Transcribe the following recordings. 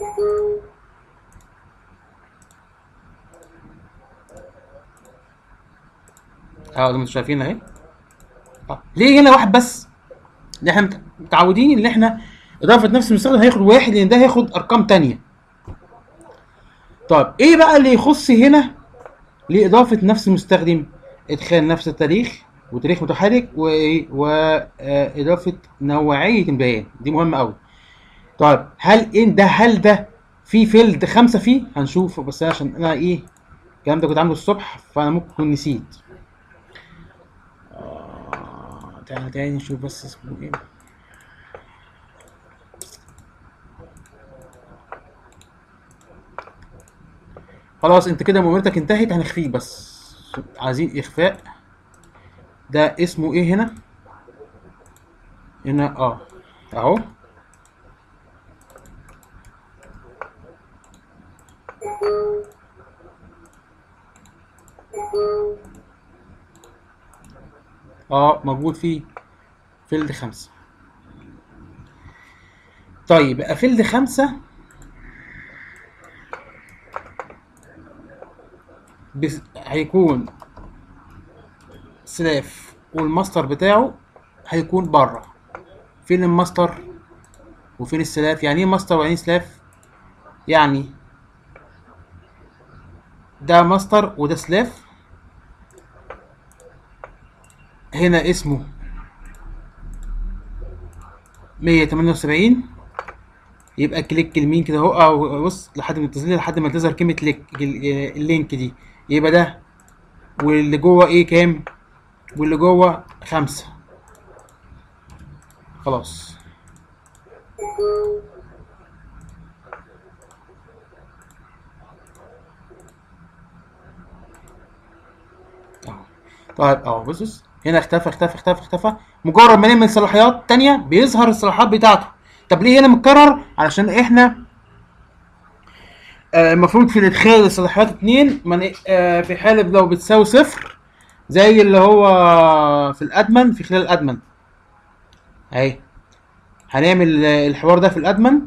اه زي ما انتم شايفين اهي آه. ليه هنا واحد بس؟ ده احنا مت- متعودين ان احنا اضافه نفس المستخدم هياخد واحد لان ده هياخد ارقام تانية طيب ايه بقى اللي يخص هنا لاضافه نفس المستخدم ادخال نفس التاريخ وتاريخ متحرك وايه واضافه نوعيه البيان دي مهمه قوي طيب هل ان ده هل ده في فيلد خمسة فيه هنشوف بس عشان انا ايه الكلام ده كنت عامله الصبح فانا ممكن اكون نسيت آه، تعالى تاني نشوف بس اسمه ايه خلاص انت كده مهمتك انتهت هنخفيه بس عايزين اخفاء ده اسمه ايه هنا هنا اه اهو اه موجود فيه فيلد خمسة طيب بقى فيلد خمسة بس هيكون سلاف والماستر بتاعه هيكون بره فين الماستر وفين السلاف يعني ايه ماستر ويعني ايه سلاف يعني ده ماستر وده سلاف هنا اسمه 178 يبقى كليك اليمين كده اهو او بص لحد ما تظهر لحد ما تظهر كلمه ليك ال- اللينك دي يبقى ده واللي جوه ايه كام واللي جوه خمسة خلاص اهو طيب اهو بص بص هنا اختفى اختفى اختفى اختفى مجرد ما نعمل صلاحيات تانية بيظهر الصلاحيات بتاعته طب ليه هنا متكرر علشان احنا آه، المفروض في الادخال الصلاحيات اتنين من آه، في حالة لو بتساوي صفر زي اللي هو في الادمن في خلال الادمن اهي هنعمل آه، الحوار ده في الادمن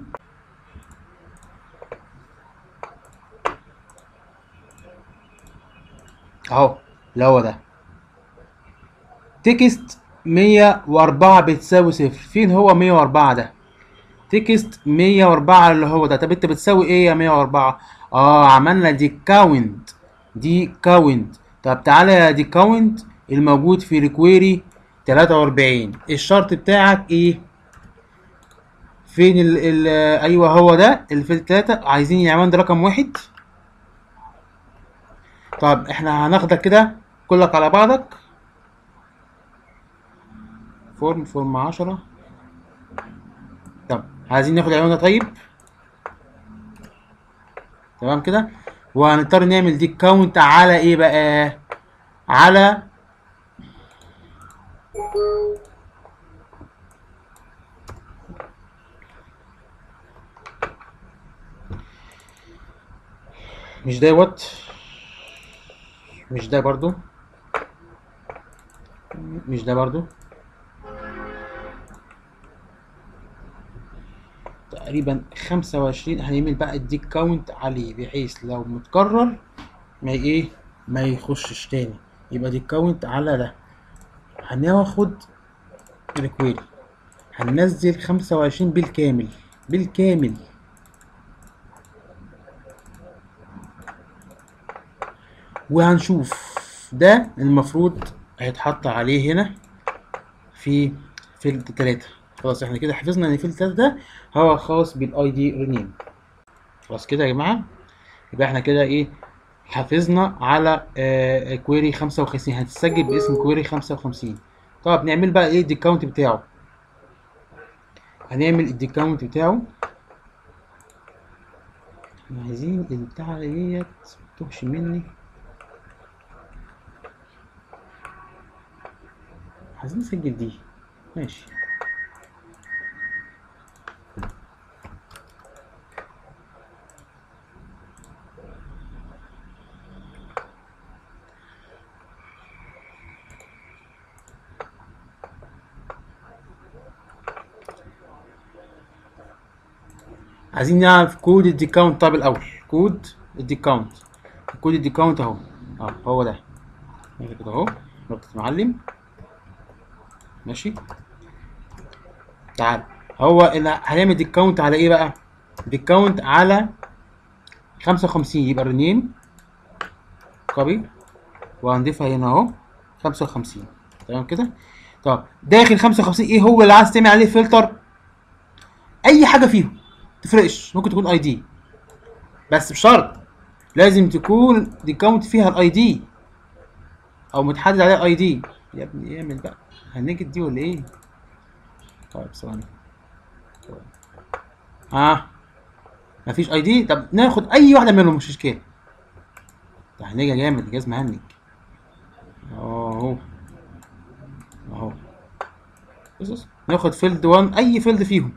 اهو اللي هو ده تكست 104 بتساوي صفر فين هو 104 ده تكست 104 اللي هو ده طب انت بتساوي ايه يا 104 اه عملنا دي كاونت دي كاونت طب تعالى يا دي كاونت الموجود في ريكويري 43 الشرط بتاعك ايه فين ال ال ايوه هو ده اللي في التلاتة عايزين يعمل ده رقم واحد طب احنا هناخدك كده كلك على بعضك فورم فورم عشرة طب عايزين ناخد العنوان ده طيب تمام كده وهنضطر نعمل دي كاونت على ايه بقى على مش دوت مش ده برضو مش ده برضو تقريبا خمسة وعشرين هنعمل بقى الديك كاونت عليه بحيث لو متكرر ما ايه ما يخشش تاني يبقى ديك كاونت على ده هناخد ريكويري هننزل خمسة وعشرين بالكامل بالكامل وهنشوف ده المفروض هيتحط عليه هنا في فيلد تلاتة خلاص احنا كده حفظنا ان فيلد تلاتة ده هو خاص بالاي دي رينيم خلاص كده يا جماعة يبقى احنا كده ايه حافظنا على آه كويري خمسة وخمسين هتتسجل باسم كويري خمسة وخمسين طب نعمل بقى ايه الديكاونت بتاعه هنعمل الديكاونت بتاعه احنا عايزين البتاعة ديت متوهش مني عايزين نسجل دي ماشي عايزين نعرف كود الديكاونت طب الاول كود الديكاونت كود الديكاونت اهو اه هو ده نعمل كده اهو نقطة معلم ماشي تعال هو اللي هنعمل ديكاونت على ايه بقى ديكاونت على خمسة وخمسين يبقى الرنيم كوبي وهنضيفها هنا اهو خمسة وخمسين تمام كده طب داخل خمسة وخمسين ايه هو اللي عايز تعمل عليه فلتر اي حاجة فيهم تفرقش ممكن تكون اي دي بس بشرط لازم تكون ديكاونت فيها الاي دي او متحدد عليها اي دي يا ابني اعمل بقى هنجد دي ولا ايه طيب ثواني ها آه. مفيش اي دي طب ناخد اي واحده منهم مش اشكال ده هنيجي جامد جاز مهنج اهو اهو بص بص ناخد فيلد 1 اي فيلد فيهم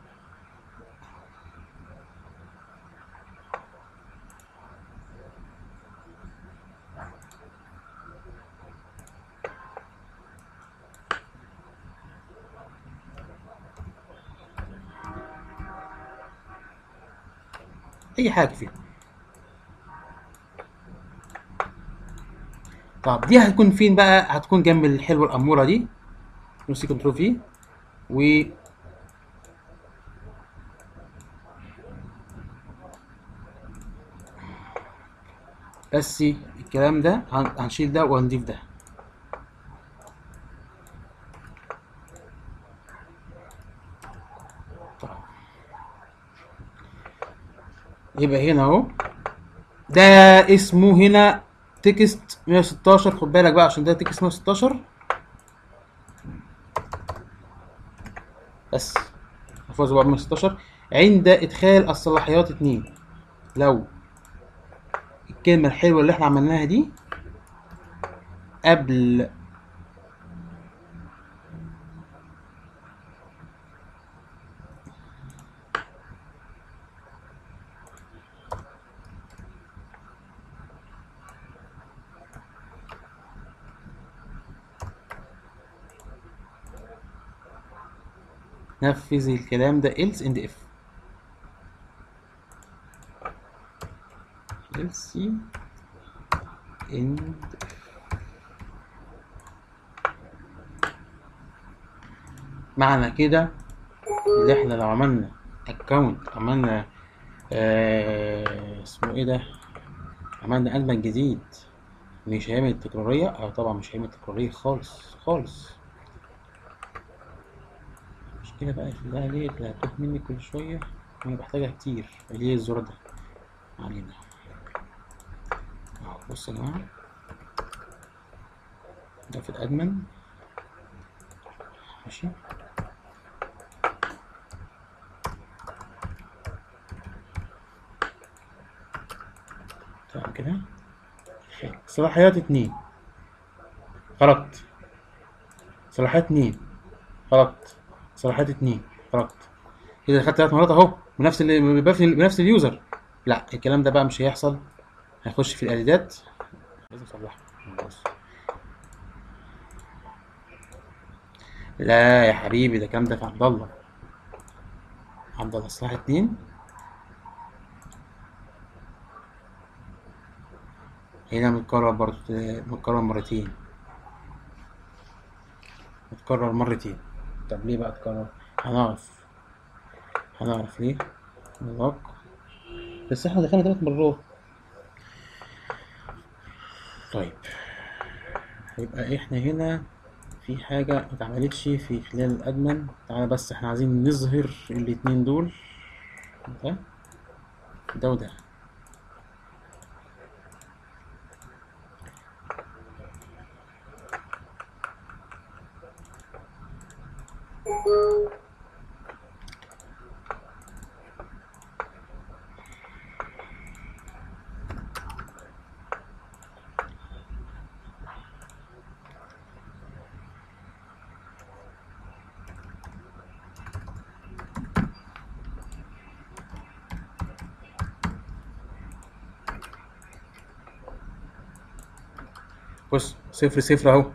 اي حاجه فيهم طب دي هتكون فين بقى هتكون جنب الحلوه الاموره دي نمسك كنترول في و بس الكلام ده هن- هنشيل ده وهنضيف ده طيب. يبقى هنا اهو ده اسمه هنا تكست 116 خد بالك بقى عشان ده تكست 116 بس احفظه بقى 116 عند ادخال الصلاحيات اتنين لو الكلمة الحلوة اللي احنا عملناها دي قبل نفذ الكلام ده else and if else and if معنى كده اللي احنا لو عملنا account عملنا آه اسمه ايه ده عملنا ادمن جديد مش هيعمل تكرارية اه طبعا مش هيعمل تكرارية خالص خالص المشكلة بقى في ده ليه اللي هتروح مني كل شوية أنا بحتاجها كتير اللي هي الزرار ده علينا أهو بص يا جماعة ده في الأدمن ماشي تمام كده صلاحيات اتنين خرجت صلاحيات اتنين خرجت صلاحيات اتنين خرجت كده دخلت ثلاث مرات اهو بنفس ال... بنفس ال- بنفس اليوزر لا الكلام ده بقى مش هيحصل هيخش في الاعدادات لازم اصلحها بص. لا يا حبيبي ده الكلام ده في عبد الله عبد الله صلاح اتنين هنا متكرر برضه متكرر مرتين متكرر مرتين طب ليه بقى اتكرر هنعرف هنعرف ليه نلوك بس احنا دخلنا تلات مرات طيب يبقى احنا هنا في حاجة متعملتش في خلال الأدمن تعالى بس احنا عايزين نظهر الاتنين دول ده ده وده بص صفر صفر اهو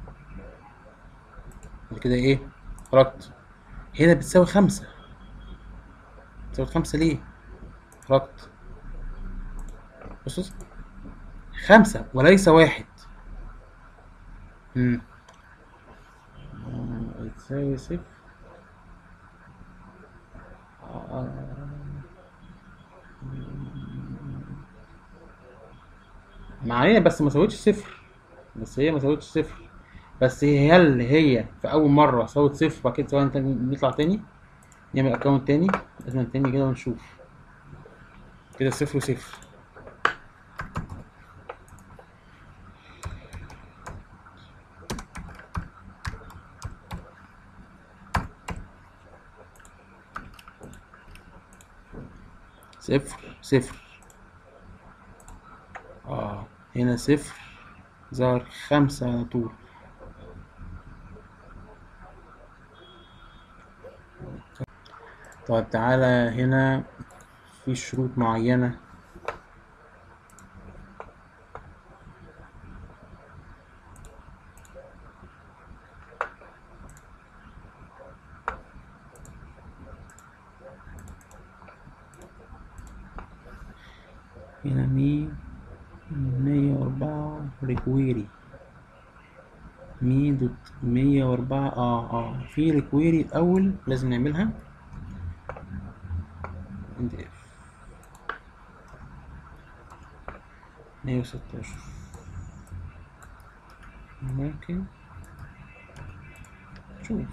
بعد كده ايه خرجت هنا بتساوي خمسة بتساوي خمسة ليه؟ خرجت بص بص. خمسة وليس واحد مم. آه، تساوي صفر آه. معايا بس ما سويتش صفر بس هي ما سويتش صفر بس هي هل هي في أول مرة سوت صفر وبعد كده سوينا تاني نطلع تاني نعمل أكونت تاني لازم تاني كده ونشوف كده صفر وصفر صفر صفر اه هنا صفر ظهر خمسة على طول طيب تعالى هنا في شروط معينة هنا مي مية وأربعة ريكويري مي دوت مية وأربعة اه اه في ريكويري الأول لازم نعملها اند اف مية وستاشر ممكن شوف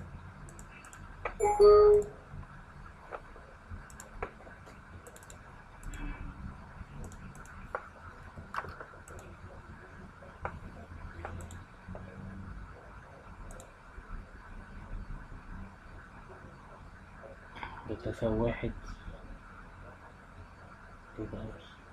بتساوي واحد كده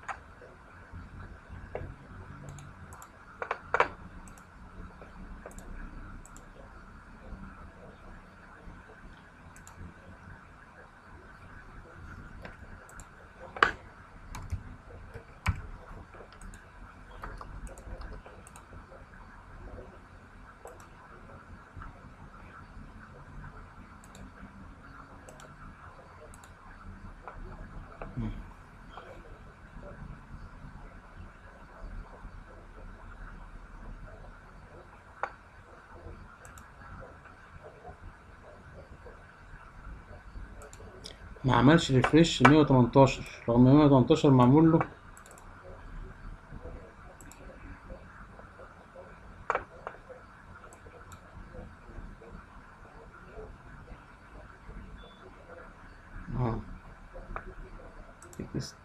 ما عملش ريفريش 118 رغم 118 معمول له اه تكست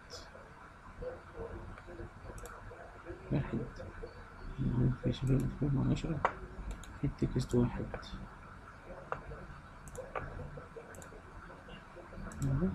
واحد في شباب مفهوم مع عشرة في التكست واحد أهو.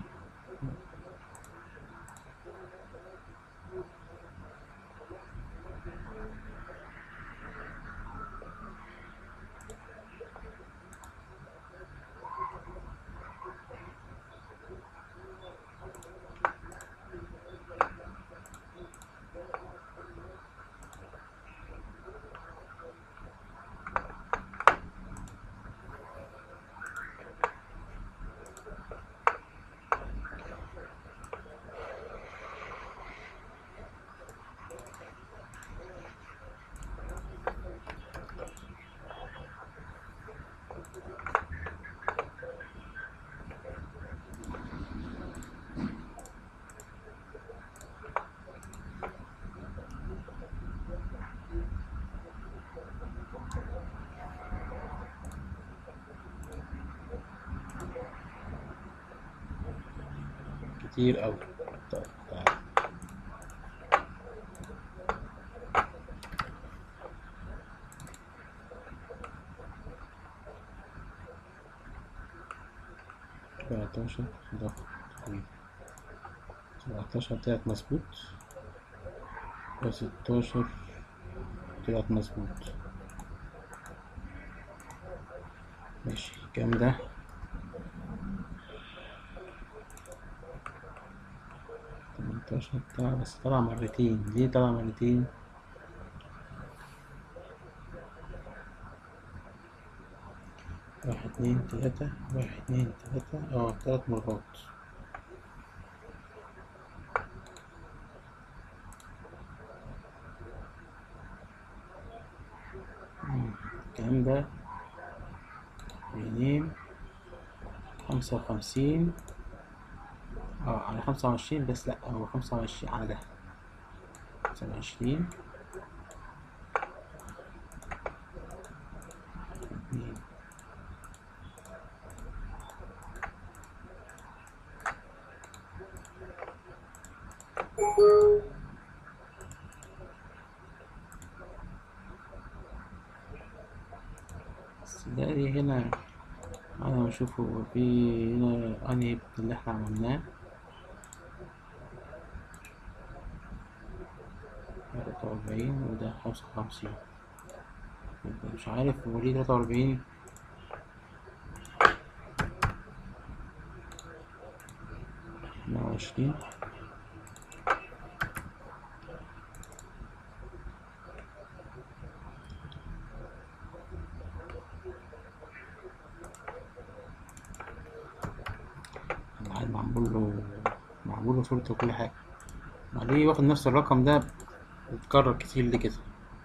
كتير أوي طيب تعال. سبعتاشر ضغط سبعتاشر طلعت مظبوط وستاشر طلعت مظبوط ماشي كام ده تمنتاشر طلع بس طلع مرتين ليه طلع مرتين واحد اتنين تلاتة واحد اتنين تلاتة اه تلات مرات الكلام ده رينيم خمسة وخمسين اه على خمسة وعشرين بس لأ هو خمسة وعشرين على ده خمسة وعشرين اتنين بس ده إيه هنا أنا بشوفه في هنا أنهي اللي احنا عملناه تلاتة وأربعين وده خمسة وخمسين مش عارف هو ليه تلاتة وأربعين اتنين وعشرين العيل معمول له معمول له صورته وكل حاجة ما ليه واخد نفس الرقم ده بيتكرر كتير ليه كده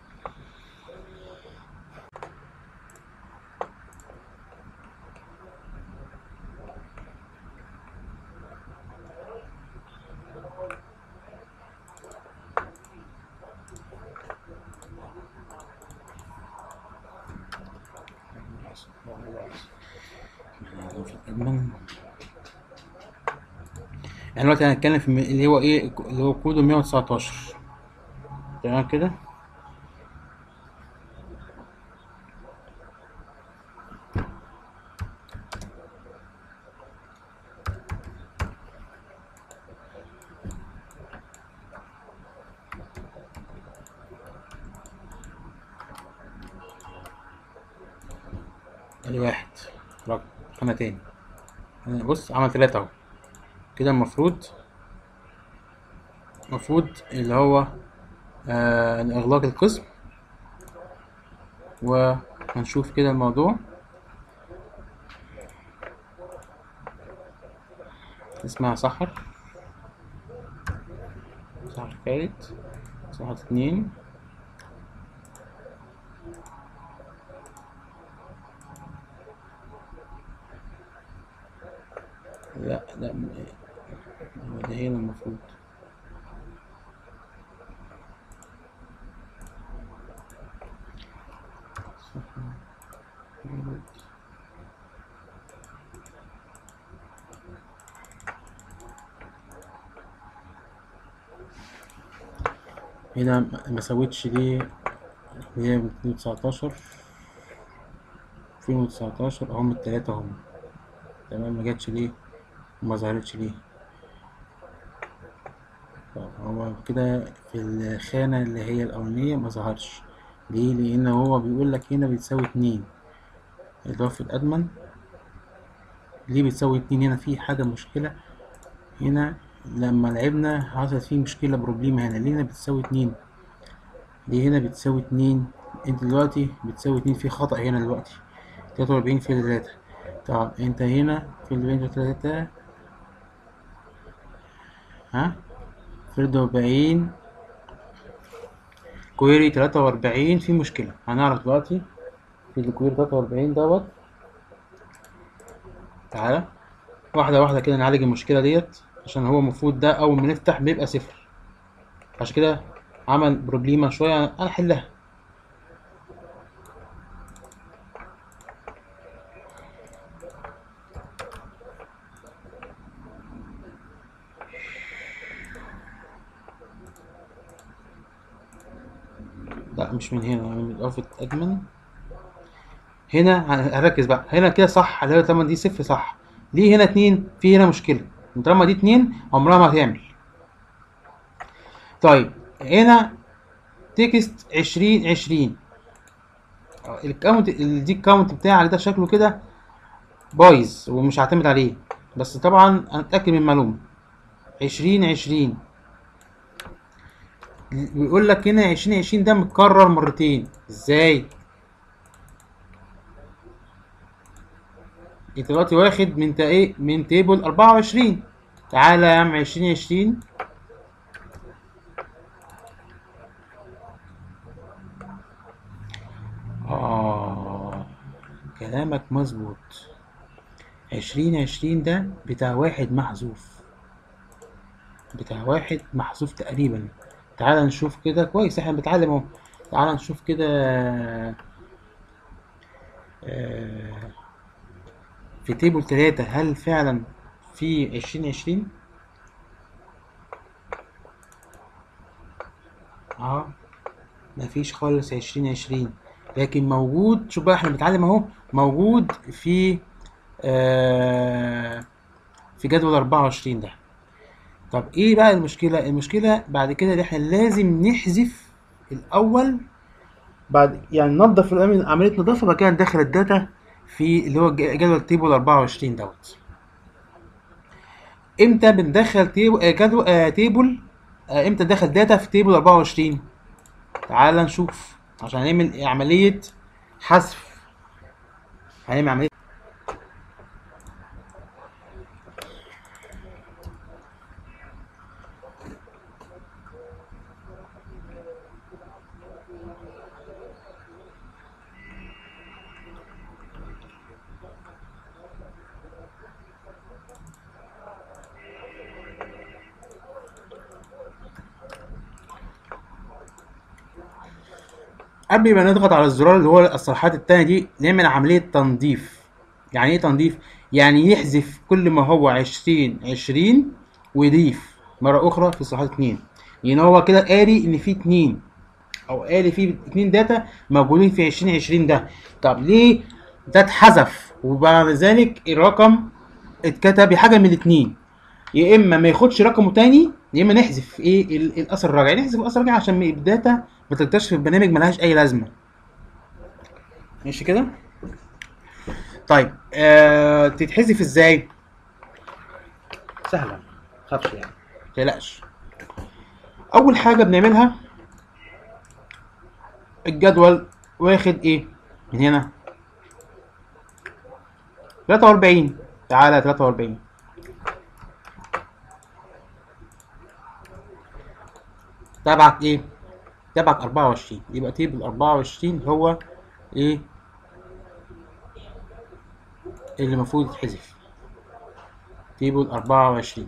يعني دلوقتي هنتكلم في اللي هو ايه اللي هو كود 119 تمام كده ادي واحد رقم خانة تاني بص عمل تلاتة اهو كده المفروض المفروض اللي هو آه اغلاق القسم وهنشوف كده الموضوع اسمها سحر سحر خالد سحر اتنين لا لا هو ده هنا المفروض هنا ما سويتش ليه هي من تسعتاشر ألفين وتسعتاشر هم التلاتة هم تمام ما جاتش ليه وما ظهرتش ليه طب هو كده في الخانة اللي هي الأولانية ما ظهرش ليه لأن هو بيقول لك هنا بتساوي اتنين إضافة أدمن ليه بتساوي اتنين هنا في حاجة مشكلة هنا لما لعبنا حصلت فيه مشكلة بروبليم هنا ليه هنا بتساوي اتنين ليه هنا بتساوي اتنين انت دلوقتي بتساوي اتنين في خطأ هنا دلوقتي تلاتة وأربعين في تلاتة طب انت هنا في البين تلاتة ها فرد وأربعين كويري تلاتة وأربعين في مشكلة هنعرف دلوقتي في الكويري تلاتة وأربعين دوت تعالى واحدة واحدة كده نعالج المشكلة ديت عشان هو المفروض ده أول ما نفتح بيبقى صفر عشان كده عمل بروبليمة شوية هنحلها لا مش من هنا من إضافة أدمن هنا هركز بقى هنا كده صح اللي هو طالما دي صفر صح ليه هنا اتنين في هنا مشكلة طالما دي اتنين عمرها ما هتعمل طيب هنا تكست عشرين عشرين الكاونت دي الكاونت بتاعك ده شكله كده بايظ ومش هعتمد عليه بس طبعا هنتأكد من المعلومة عشرين عشرين بيقول لك هنا عشرين عشرين ده متكرر مرتين ازاي انت دلوقتي واخد من تا ايه من تيبل اربعة وعشرين تعالى يا عم عشرين عشرين اه كلامك مظبوط عشرين عشرين ده بتاع واحد محذوف بتاع واحد محذوف تقريبا تعال نشوف كده كويس احنا بنتعلم اهو تعال نشوف كده آه، في تيبل تلاتة هل فعلا في عشرين عشرين اه مفيش خالص عشرين عشرين لكن موجود شوف بقى احنا بنتعلم اهو موجود في آه في جدول أربعة وعشرين ده طب ايه بقى المشكلة المشكلة بعد كده ان احنا لازم نحذف الاول بعد يعني ننظف الأمن- عملية نظافة بعد كده ندخل الداتا في اللي هو ج- جدول تيبل 24 دوت امتى بندخل تيبل آه، جدول آه، تيبل آه، امتى ندخل داتا في تيبل 24 تعال نشوف عشان هنعمل عملية حذف هنعمل عملية قبل ما نضغط على الزرار اللي هو الصفحات التانية دي نعمل عملية تنظيف يعني ايه تنظيف؟ يعني يحذف كل ما هو عشرين عشرين ويضيف مرة أخرى في الصفحات اتنين يعني هو كده قاري إن في اتنين أو قاري في اتنين داتا موجودين في عشرين عشرين ده طب ليه ده اتحذف وبعد ذلك الرقم اتكتب بحاجة من الاتنين يا اما ما ياخدش رقمه تاني يا اما نحذف ايه ال- الاثر الراجعي نحذف الاثر الراجعي عشان ما- الداتا ما تكترش في البرنامج ملهاش اي لازمه ماشي كده طيب آه تتحذف ازاي سهله خافش يعني متقلقش اول حاجه بنعملها الجدول واخد ايه من هنا 43 تعالى 43 تبعك ايه تبعك 24 يبقى تيبل 24 هو ايه اللي المفروض يتحذف تيبل 24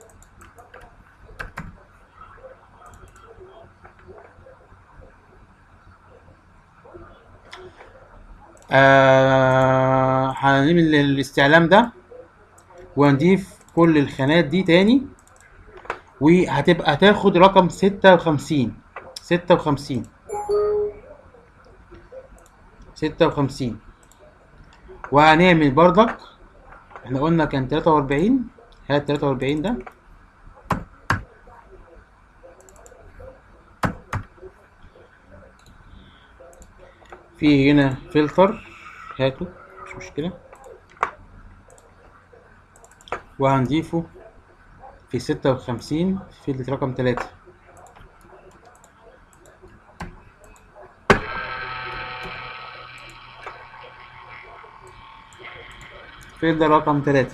آه هنعمل الاستعلام ده ونضيف كل الخانات دي تاني وهتبقى تاخد رقم ستة وخمسين ستة وخمسين ستة وخمسين وهنعمل بردك احنا قلنا كان تلاتة وأربعين هات تلاتة وأربعين ده في هنا فلتر هاته مش مشكلة وهنضيفه في ستة وخمسين في فيلد رقم تلاتة فيلد رقم تلاتة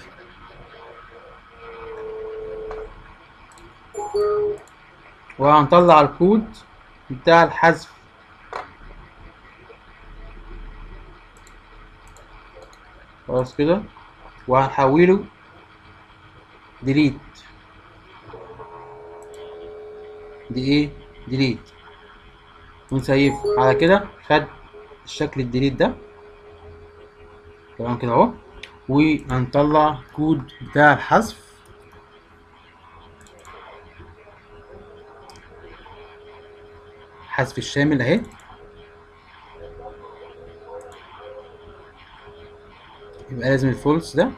وهنطلع الكود بتاع الحذف خلاص كده وهنحوله ديليت دي ايه ديليت ونسيفه على كده خد الشكل الديليت ده تمام كده اهو وهنطلع كود بتاع الحذف حذف الشامل اهي يبقى لازم الفولس ده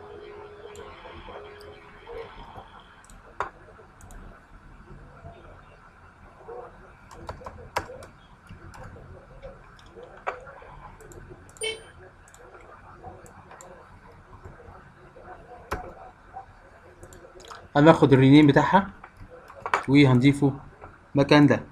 هناخد الرينيم بتاعها وهنضيفه مكان ده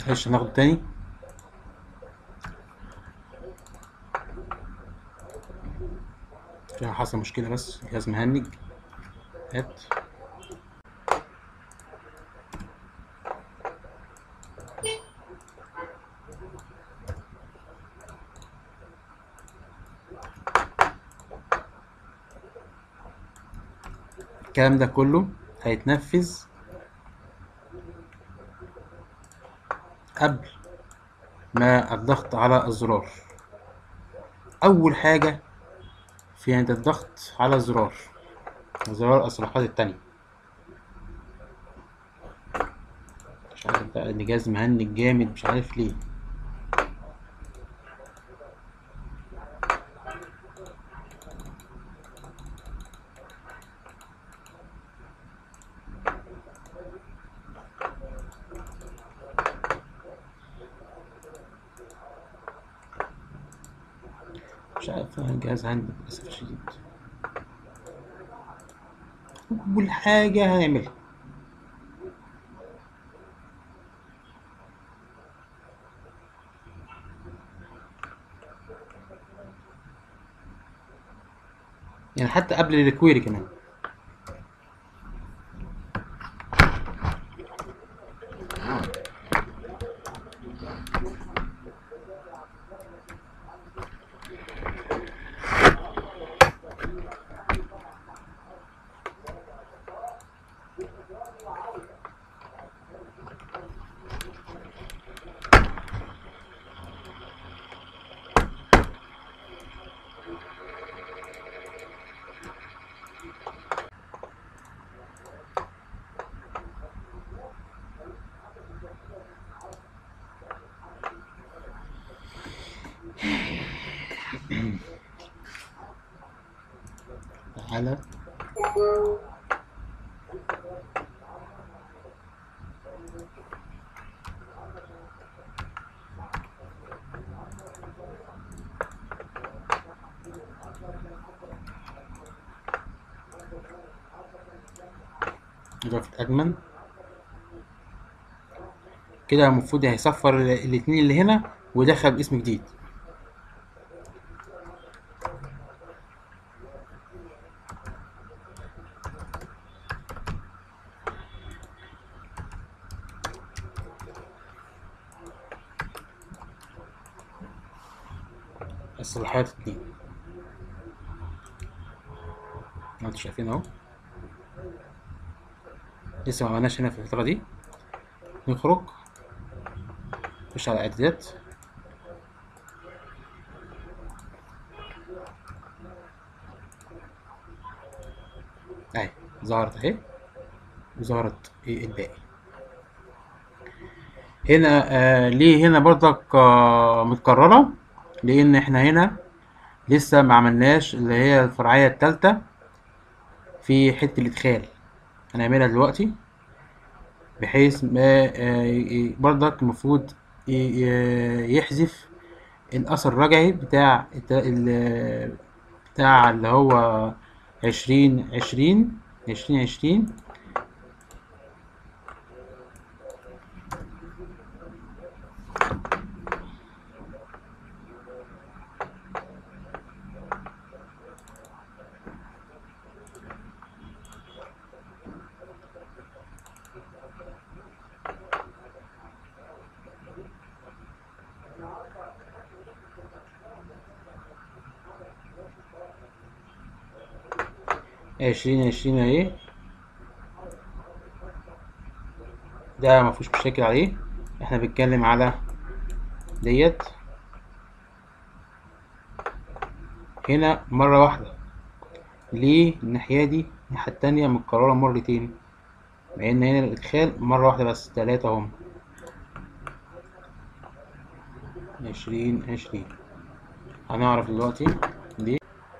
معلش هناخده تاني عشان حصل مشكلة بس جهاز مهنج هات الكلام ده كله هيتنفذ قبل ما الضغط على الزرار أول حاجة في عند الضغط على الزرار زرار الصلاحات التانية مش عارف بقى ان جهاز مهنج جامد مش عارف ليه مش عارف الجهاز عندي للأسف الشديد أول حاجة هنعملها يعني حتى قبل الكويري كمان تعالى إضافة أجمل كده المفروض هيصفر ال- الاتنين اللي هنا ودخل باسم جديد الصلاحيات اتنين انتوا شايفين اهو لسه ما عملناش هنا في الفترة دي نخرج نخش على اعدادات اهي ظهرت اهي وظهرت ايه الباقي هنا آه ليه هنا برضك آه متكررة لان احنا هنا لسه ما عملناش اللي هي الفرعية التالتة في حتة الادخال هنعملها دلوقتي بحيث ما آه، ي- برضك المفروض ي- ي- يحذف الأثر الرجعي بتاع الت- ال- بتاع اللي هو عشرين عشرين عشرين عشرين عشرين عشرين اهي ده مفيش مشاكل عليه احنا بنتكلم على ديت هنا مرة واحدة ليه الناحية دي الناحية التانية متكررة مرتين مع ان هنا الادخال مرة واحدة بس تلاتة هم عشرين عشرين هنعرف دلوقتي ليه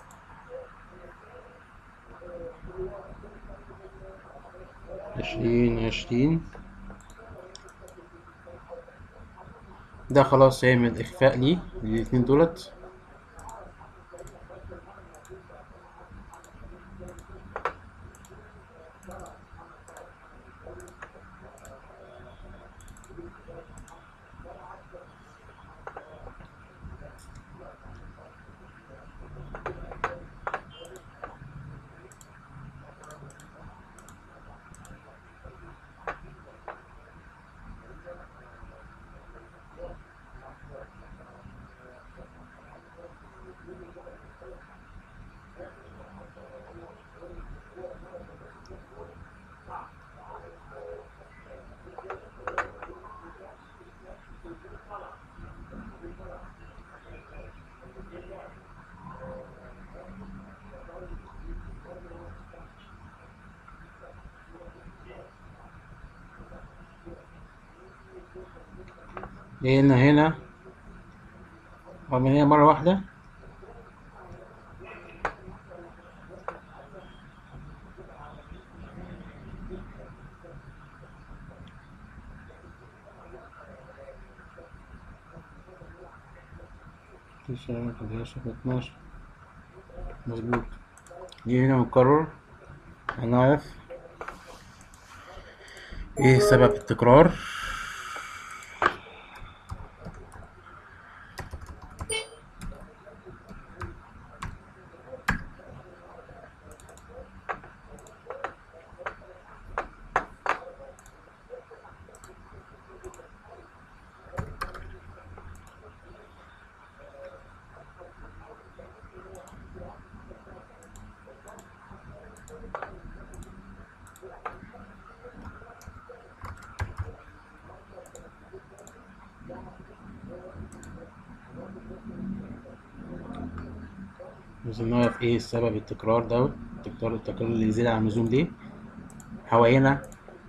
عشرين عشرين ده خلاص هيعمل إخفاء ليه للاتنين دولت لقينا هنا ومن هنا مرة واحدة تسعة حداشر اتناشر مظبوط دي هنا متكرر هنعرف ايه سبب التكرار عايزين نعرف ايه سبب التكرار دوت التكرار التكرار اللي يزيد عن اللزوم ليه هو هنا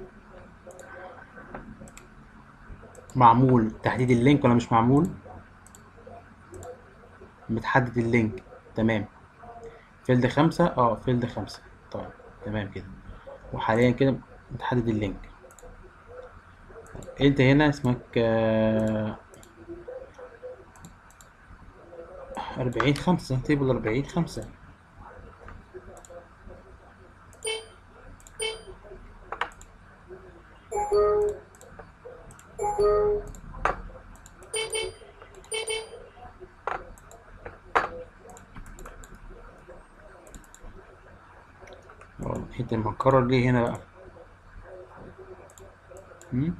معمول تحديد اللينك ولا مش معمول بتحدد اللينك تمام فيلد خمسة اه فيلد خمسة طيب تمام كده وحاليا كده بتحدد اللينك انت هنا اسمك آه، أربعين خمسة تيبل أربعين خمسة اه، انت مكرر ليه هنا بقى مم؟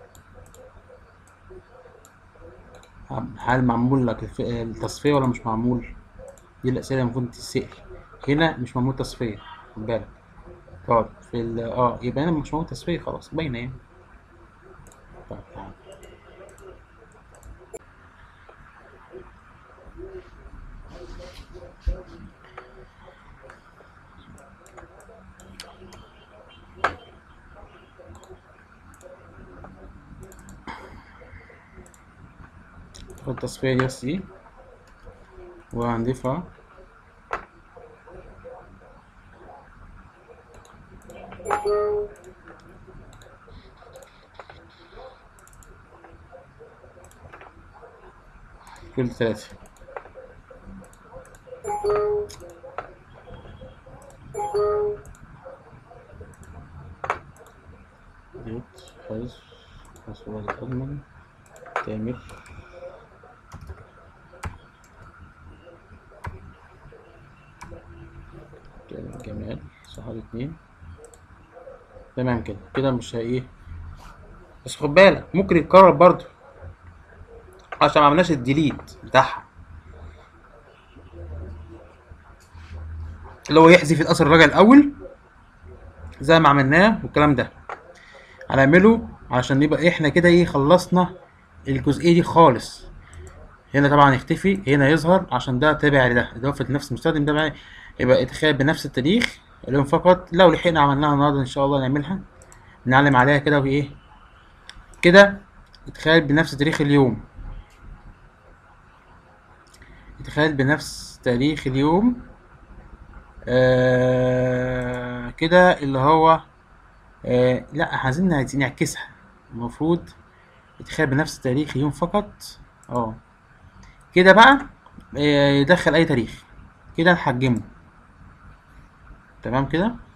هل معمول لك الف- التصفية ولا مش معمول دي الأسئلة اللي المفروض تتسأل هنا مش معمول تصفية خد بالك طيب في ال اه يبقى هنا مش معمول تصفية خلاص باينة يعني طيب تعال. خد التصفية دي بس دي وهنضيفها كل ثلاثة ديت حذف الصورة الأضمن تامر تامر جمال صحابي اتنين تمام كده كده مش هي ايه بس خد بالك ممكن يتكرر برضو عشان ما عملناش الديليت بتاعها اللي هو يحذف الاثر الراجع الاول زي ما عملناه والكلام ده هنعمله عشان يبقى احنا كده ايه خلصنا الجزئيه دي خالص هنا طبعا يختفي هنا يظهر عشان ده تابع لده اضافه نفس المستخدم ده بقى يبقى اتخيل بنفس التاريخ اليوم فقط لو لحقنا عملناها النهارده ان شاء الله نعملها نعلم عليها كده وايه كده اتخيل بنفس تاريخ اليوم اتخيل بنفس تاريخ اليوم آه كده اللي هو آه لا عايزين عايزين نعكسها المفروض يتخيل بنفس تاريخ اليوم فقط اه كده بقى آه يدخل اي تاريخ كده نحجمه تمام كده